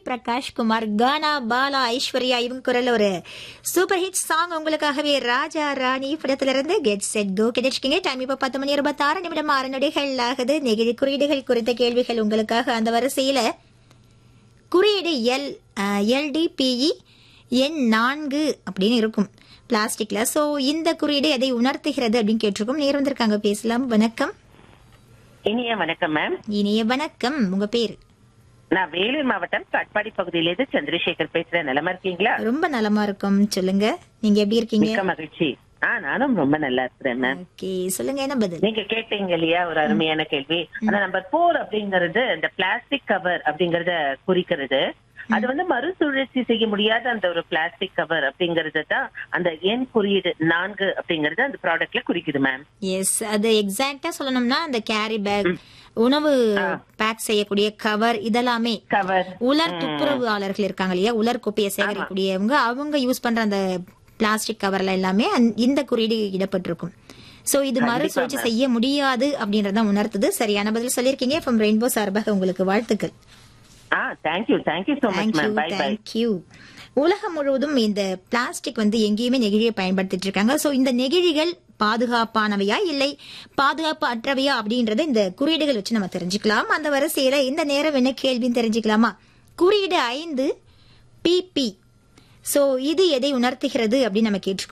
பிரகாஷ் குமார் கானா பாலா ஐஸ்வர்யா இவங்க குரல்ல ஒரு சூப்பர் ஹிட் சாங் உங்களுக்காகவே ராஜா ராணி படத்துல இருந்து கெட் செட் கோ கிடைச்சிக்கிங்க டைம் இப்ப பத்து மணி இருபத்தி ஆறு நிமிடம் ஆறு நொடிகள் ஆகுது நெகிழி குறியீடுகள் குறித்த கேள்விகள் உங்களுக்காக அந்த வரிசையில குறியீடு எல் எல்டிபிஇ எண் நான்கு அப்படின்னு இருக்கும் பிளாஸ்டிக்ல சோ இந்த குறியீடு எதை உணர்த்துகிறது அப்படின்னு கேட்டிருக்கோம் நேர் வந்திருக்காங்க பேசலாம் வணக்கம் இனிய வணக்கம் மேம் இனிய வணக்கம் உங்க பேர் நான் வேலூர் மாவட்டம் காட்பாடி பகுதியிலிருந்து சந்திரசேகர் பேசுறேன் நலமா இருக்கீங்களா ரொம்ப நலமா இருக்கும் சொல்லுங்க நீங்க எப்படி இருக்கீங்க மிக்க மகிழ்ச்சி ஆ நானும் ரொம்ப நல்லா இருக்கிறேன் மேம் ஓகே சொல்லுங்க என்ன பதில் நீங்க கேட்டீங்க இல்லையா ஒரு அருமையான கேள்வி ஆனா நம்பர் போர் அப்படிங்கறது இந்த பிளாஸ்டிக் கவர் அப்படிங்கறத குறிக்கிறது அது வந்து மறுசுழற்சி செய்ய முடியாத அந்த ஒரு பிளாஸ்டிக் கவர் அப்படிங்கறது தான் அந்த எண் குறியீடு நான்கு அப்படிங்கறது அந்த ப்ராடக்ட்ல குறிக்குது மேம் எஸ் அது எக்ஸாக்டா சொல்லணும்னா அந்த கேரி பேக் உணவு பேக் செய்யக்கூடிய கவர் இதெல்லாமே கவர் உலர் துப்புரவாளர்கள் இருக்காங்க இல்லையா உலர் குப்பையை சேகரிக்கக்கூடியவங்க அவங்க யூஸ் பண்ற அந்த பிளாஸ்டிக் கவர்ல எல்லாமே அந்த- இந்த குறியீடு இடப்பட்டிருக்கும் சோ இது மறுசுழற்சி செய்ய முடியாது அப்படின்றத உணர்த்துது சரியான பதில் சொல்லியிருக்கீங்க ஃப்ரம் ரெயின்போ சார்பாக உங்களுக்கு வாழ்த்துக்கள் ஆ thank you thank you so much thank you ma'am bye bye thank you உலகம் முழுவதும் இந்த பிளாஸ்டிக் வந்து எங்கேயுமே நெகிழியை பயன்படுத்திட்டு இருக்காங்க சோ இந்த நெகிழிகள் பாதுகாப்பானவையா இல்லை பாதுகாப்பு அற்றவையா அப்படின்றத இந்த குறியீடுகள் வச்சு நம்ம தெரிஞ்சுக்கலாம் அந்த வரிசையில இந்த நேரம் என்ன கேள்வின்னு தெரிஞ்சுக்கலாமா குறியீடு ஐந்து பிபி சோ இது எதை உணர்த்துகிறது அப்படின்னு நம்ம கேட்டிருக்கோம்